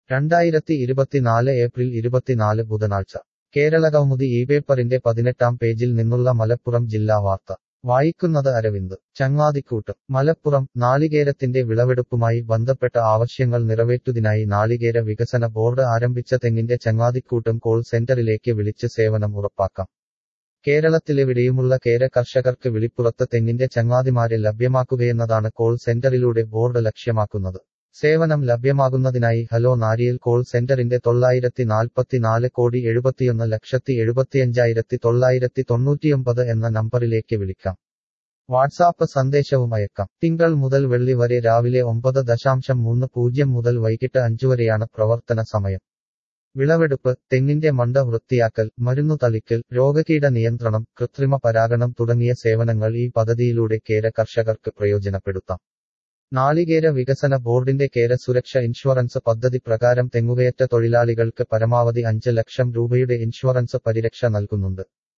രണ്ടായിരത്തി ഇരുപത്തിനാല് ഏപ്രിൽ ഇരുപത്തിനാല് ബുധനാഴ്ച കേരള കൗമുദി ഈ പേപ്പറിന്റെ പതിനെട്ടാം പേജിൽ നിന്നുള്ള മലപ്പുറം ജില്ലാ വാർത്ത വായിക്കുന്നത് അരവിന്ദ് ചങ്ങാതിക്കൂട്ടം മലപ്പുറം നാളികേരത്തിന്റെ വിളവെടുപ്പുമായി ബന്ധപ്പെട്ട ആവശ്യങ്ങൾ നിറവേറ്റുന്നതിനായി നാളികേര വികസന ബോർഡ് ആരംഭിച്ച തെങ്ങിന്റെ ചങ്ങാതിക്കൂട്ടം കോൾ സെന്ററിലേക്ക് വിളിച്ച് സേവനം ഉറപ്പാക്കാം കേരളത്തിലെവിടെയുമുള്ള കേര കർഷകർക്ക് വിളിപ്പുറത്ത് തെങ്ങിന്റെ ചങ്ങാതിമാരെ ലഭ്യമാക്കുകയെന്നതാണ് കോൾ സെന്ററിലൂടെ ബോർഡ് ലക്ഷ്യമാക്കുന്നത് സേവനം ലഭ്യമാകുന്നതിനായി ഹലോ നാരിയൽ കോൾ സെന്ററിന്റെ തൊള്ളായിരത്തി നാൽപ്പത്തിനാല് കോടി എഴുപത്തിയൊന്ന് ലക്ഷത്തി എഴുപത്തിയഞ്ചായിരത്തി തൊള്ളായിരത്തി തൊണ്ണൂറ്റിയൊമ്പത് എന്ന നമ്പറിലേക്ക് വിളിക്കാം വാട്സാപ്പ് സന്ദേശവും അയക്കാം തിങ്കൾ മുതൽ വെള്ളി വരെ രാവിലെ ഒമ്പത് ദശാംശം മൂന്ന് പൂജ്യം മുതൽ വൈകിട്ട് അഞ്ചു വരെയാണ് പ്രവർത്തന സമയം വിളവെടുപ്പ് തെങ്ങിന്റെ മണ്ട വൃത്തിയാക്കൽ മരുന്നു തളിക്കൽ രോഗകീട നിയന്ത്രണം കൃത്രിമ പരാഗണം തുടങ്ങിയ സേവനങ്ങൾ ഈ പദ്ധതിയിലൂടെ കേര കർഷകർക്ക് പ്രയോജനപ്പെടുത്താം നാളികേര വികസന ബോർഡിന്റെ കേര സുരക്ഷ ഇൻഷുറൻസ് പദ്ധതി പ്രകാരം തെങ്ങുകയറ്റ തൊഴിലാളികൾക്ക് പരമാവധി അഞ്ച് ലക്ഷം രൂപയുടെ ഇൻഷുറൻസ് പരിരക്ഷ നൽകുന്നുണ്ട്